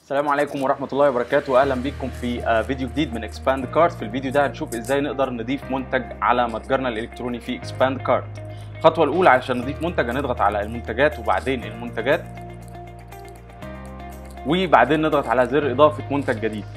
السلام عليكم ورحمة الله وبركاته واهلا بيكم في آه، فيديو جديد من اكسباند كارت في الفيديو ده هنشوف ازاي نقدر نضيف منتج على متجرنا الالكتروني في اكسباند كارت الخطوة الاولى علشان نضيف منتج هنضغط على المنتجات وبعدين المنتجات وبعدين نضغط على زر اضافة منتج جديد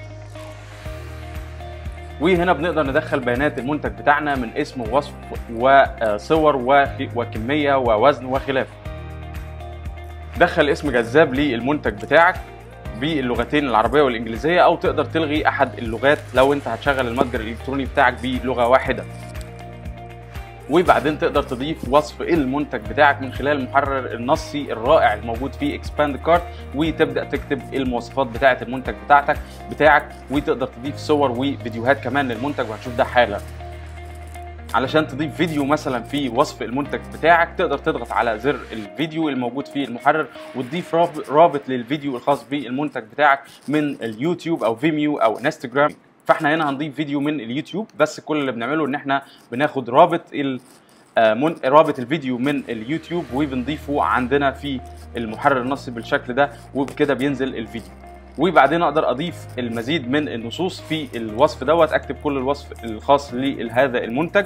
وهنا بنقدر ندخل بيانات المنتج بتاعنا من اسم ووصف وصور وخ- وكمية ووزن وخلافه دخل اسم جذاب للمنتج بتاعك باللغتين العربيه والانجليزيه او تقدر تلغي احد اللغات لو انت هتشغل المتجر الالكتروني بتاعك بلغه واحده وبعدين تقدر تضيف وصف المنتج بتاعك من خلال المحرر النصي الرائع الموجود في اكسباند كارت وتبدا تكتب المواصفات بتاعه المنتج بتاعتك بتاعك وتقدر تضيف صور وفيديوهات كمان للمنتج وهنشوف ده حالا علشان تضيف فيديو مثلا في وصف المنتج بتاعك تقدر تضغط على زر الفيديو الموجود في المحرر وتضيف راب- رابط للفيديو الخاص بالمنتج بتاعك من اليوتيوب او فيميو او انستجرام فاحنا هنا هنضيف فيديو من اليوتيوب بس كل اللي بنعمله ان احنا بناخد رابط ال آه، من- رابط الفيديو من اليوتيوب وبنضيفه عندنا في المحرر النصي بالشكل ده وبكده بينزل الفيديو وبعدين اقدر اضيف المزيد من النصوص في الوصف دوت اكتب كل الوصف الخاص لهذا المنتج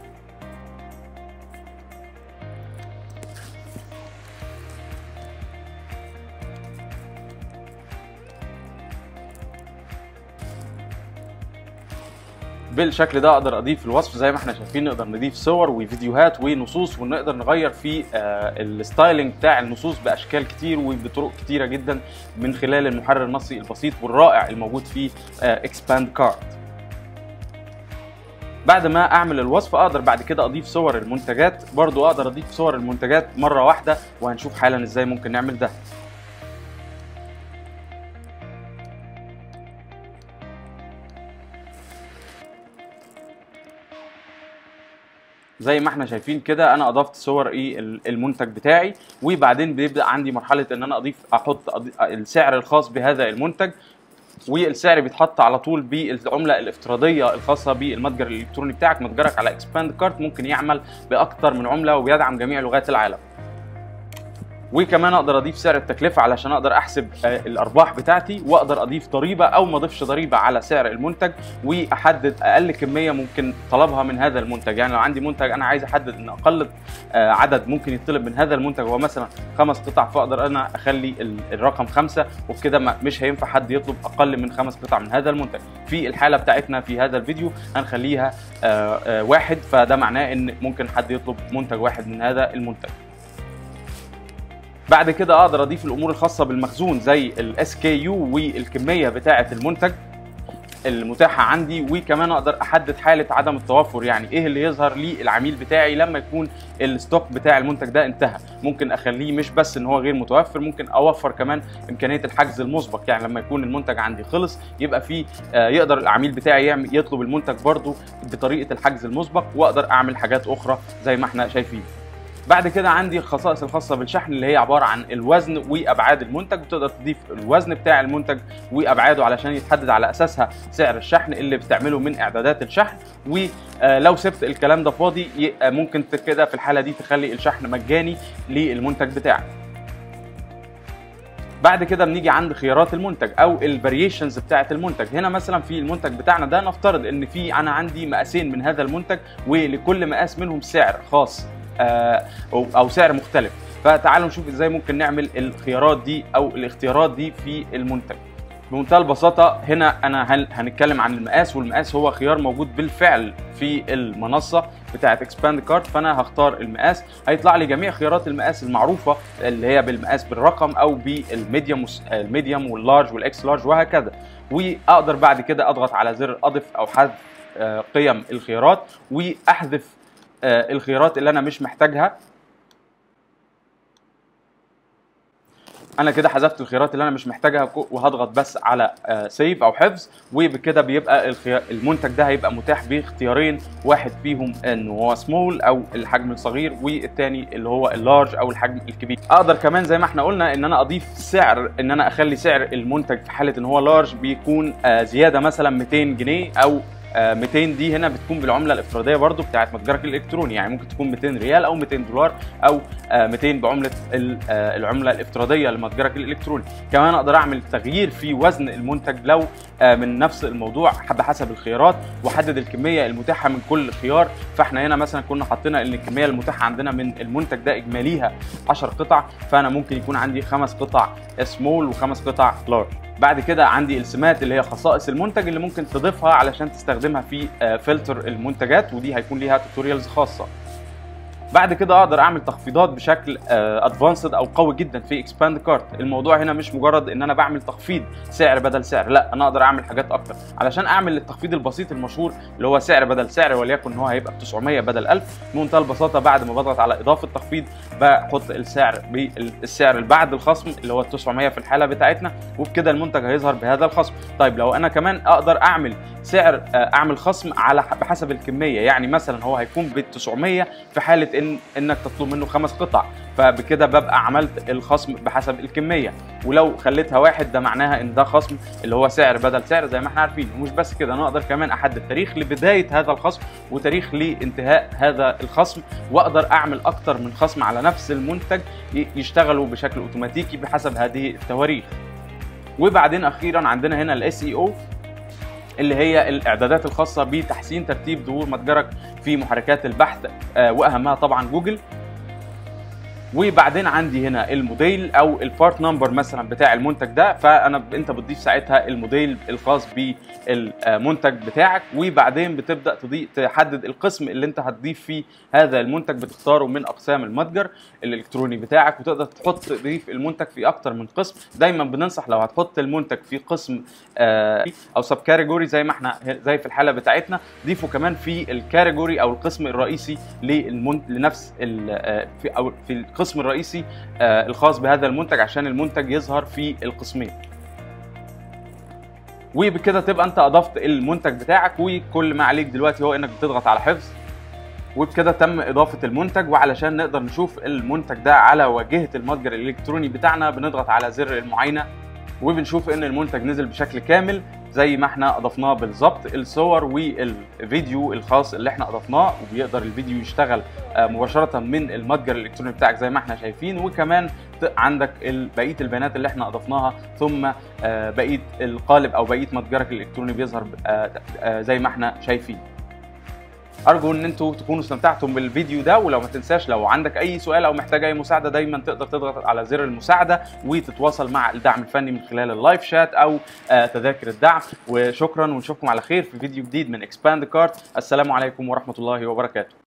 بالشكل ده اقدر اضيف الوصف زي ما احنا شايفين نقدر نضيف صور وفيديوهات ونصوص ونقدر نغير في آه، الستايلنج بتاع النصوص باشكال كتير وبطرق كتيره جدا من خلال المحرر النصي البسيط والرائع الموجود في اكسباند كارت بعد ما اعمل الوصف اقدر بعد كده اضيف صور المنتجات برضو اقدر اضيف صور المنتجات مره واحده وهنشوف حالا ازاي ممكن نعمل ده زي ما احنا شايفين كده انا اضفت صور ايه ال- المنتج بتاعي وبعدين بيبدا عندي مرحله ان انا اضيف احط أضي- السعر الخاص بهذا المنتج والسعر بيتحط على طول بالعمله الافتراضيه الخاصه بالمتجر الالكتروني بتاعك متجرك على اكسباند كارت ممكن يعمل باكتر من عمله وبيدعم جميع لغات العالم وكمان اقدر اضيف سعر التكلفه علشان اقدر احسب آه، الارباح بتاعتي واقدر اضيف ضريبه او ما اضيفش ضريبه على سعر المنتج واحدد اقل كميه ممكن طلبها من هذا المنتج يعني لو عندي منتج انا عايز احدد ان اقل آه، عدد ممكن يطلب من هذا المنتج هو مثلا خمس قطع فاقدر انا اخلي ال- الرقم خمسه وبكده ما- مش هينفع حد يطلب اقل من خمس قطع من هذا المنتج في الحاله بتاعتنا في هذا الفيديو هنخليها آه، آه، واحد فده معناه ان ممكن حد يطلب منتج واحد من هذا المنتج بعد كده اقدر اضيف الامور الخاصه بالمخزون زي الاس كي يو والكميه بتاعه المنتج المتاحه عندي وكمان اقدر احدد حاله عدم التوفر يعني ايه اللي يظهر لي العميل بتاعي لما يكون الستوك بتاع المنتج ده انتهى ممكن اخليه مش بس ان هو غير متوفر ممكن اوفر كمان امكانيه الحجز المسبق يعني لما يكون المنتج عندي خلص يبقى في آه، يقدر العميل بتاعي يعمل يطلب المنتج برضو بطريقه الحجز المسبق واقدر اعمل حاجات اخرى زي ما احنا شايفين بعد كده عندي الخصائص الخاصه بالشحن اللي هي عباره عن الوزن وابعاد المنتج وتقدر تضيف الوزن بتاع المنتج وابعاده علشان يتحدد على اساسها سعر الشحن اللي بتعمله من اعدادات الشحن ولو سبت الكلام ده فاضي ي- آه، ممكن ت- كده في الحاله دي تخلي الشحن مجاني للمنتج بتاعك بعد كده بنيجي عند خيارات المنتج او الفاريشنز بتاعه المنتج هنا مثلا في المنتج بتاعنا ده نفترض ان في انا عندي مقاسين من هذا المنتج ولكل مقاس منهم سعر خاص آه، او أو سعر مختلف فتعالوا نشوف ازاي ممكن نعمل الخيارات دي او الاختيارات دي في المنتج بمنتهى البساطة هنا أنا هن- هنتكلم عن المقاس والمقاس هو خيار موجود بالفعل في المنصة بتاعة اكسباند كارت فأنا هختار المقاس هيطلع لي جميع خيارات المقاس المعروفة اللي هي بالمقاس بالرقم أو بالميديوم والس- الميديوم واللارج والإكس لارج وهكذا وأقدر بعد كده أضغط على زر أضف أو حذف آه، قيم الخيارات وأحذف آه، الخيارات اللي أنا مش محتاجها انا كده حذفت الخيارات اللي انا مش محتاجها كو- وهضغط بس على سيف او حفظ وبكده بيبقى الخيار المنتج ده هيبقى متاح باختيارين واحد فيهم انه هو سمول او الحجم الصغير والتاني اللي هو اللارج او الحجم الكبير اقدر كمان زي ما احنا قلنا ان انا اضيف سعر ان انا اخلي سعر المنتج في حاله ان هو لارج بيكون آه، زياده مثلا 200 جنيه او آه 200 دي هنا بتكون بالعمله الافتراضيه برضو بتاعت متجرك الالكتروني يعني ممكن تكون 200 ريال او 200 دولار او آه 200 بعمله آه العمله الافتراضيه لمتجرك الالكتروني كمان اقدر اعمل تغيير في وزن المنتج لو آه من نفس الموضوع بحسب الخيارات واحدد الكميه المتاحه من كل خيار فاحنا هنا مثلا كنا حاطين ان الكميه المتاحه عندنا من المنتج ده اجماليها 10 قطع فانا ممكن يكون عندي خمس قطع سمول وخمس قطع لارج بعد كده عندي السمات اللي هي خصائص المنتج اللي ممكن تضيفها علشان تستخدمها في فلتر المنتجات ودي هيكون ليها توتوريالز خاصه بعد كده اقدر اعمل تخفيضات بشكل ادفانسد او قوي جدا في اكسباند كارت الموضوع هنا مش مجرد ان انا بعمل تخفيض سعر بدل سعر لا انا اقدر اعمل حاجات اكتر علشان اعمل التخفيض البسيط المشهور اللي هو سعر بدل سعر وليكن هو هيبقى ب 900 بدل 1000 بمنتهى البساطه بعد ما بضغط على اضافه تخفيض بحط السعر بالسعر اللي بعد الخصم اللي هو ال 900 في الحاله بتاعتنا وبكده المنتج هيظهر بهذا الخصم طيب لو انا كمان اقدر اعمل سعر اعمل خصم على بحسب الكميه يعني مثلا هو هيكون ب 900 في حاله ان انك تطلب منه خمس قطع فبكده ببقى عملت الخصم بحسب الكميه ولو خليتها واحد ده معناها ان ده خصم اللي هو سعر بدل سعر زي ما احنا عارفين ومش بس كده انا اقدر كمان احدد تاريخ لبدايه هذا الخصم وتاريخ لانتهاء هذا الخصم واقدر اعمل اكتر من خصم على نفس المنتج يشتغلوا بشكل اوتوماتيكي بحسب هذه التواريخ وبعدين اخيرا عندنا هنا الاس اي او اللي هي الاعدادات الخاصه بتحسين ترتيب ظهور متجرك في محركات البحث واهمها طبعا جوجل وبعدين عندي هنا الموديل او البارت نمبر مثلا بتاع المنتج ده فانا انت بتضيف ساعتها الموديل الخاص بالمنتج بتاعك وبعدين بتبدا تضيف تحدد القسم اللي انت هتضيف فيه هذا المنتج بتختاره من اقسام المتجر الالكتروني بتاعك وتقدر تحط تضيف المنتج في اكتر من قسم دايما بننصح لو هتحط المنتج في قسم او سب كاتيجوري زي ما احنا زي في الحاله بتاعتنا ضيفه كمان في الكاتيجوري او القسم الرئيسي للمن... لنفس ال... في او في القسم الرئيسي الخاص بهذا المنتج عشان المنتج يظهر في القسمين وبكده تبقى انت اضفت المنتج بتاعك وكل ما عليك دلوقتي هو انك بتضغط على حفظ وبكده تم اضافه المنتج وعلشان نقدر نشوف المنتج ده على واجهه المتجر الالكتروني بتاعنا بنضغط على زر المعاينه وبنشوف ان المنتج نزل بشكل كامل زي ما احنا اضفناه بالظبط الصور والفيديو الخاص اللي احنا اضفناه وبيقدر الفيديو يشتغل مباشره من المتجر الالكتروني بتاعك زي ما احنا شايفين وكمان عندك بقيه البيانات اللي احنا اضفناها ثم بقيه القالب او بقيه متجرك الالكتروني بيظهر زي ما احنا شايفين ارجو ان انتوا تكونوا استمتعتم بالفيديو ده ولو ما تنساش لو عندك اي سؤال او محتاج اي مساعده دايما تقدر تضغط على زر المساعده وتتواصل مع الدعم الفني من خلال اللايف شات او تذاكر الدعم وشكرا ونشوفكم على خير في فيديو جديد من اكسباند كارت السلام عليكم ورحمه الله وبركاته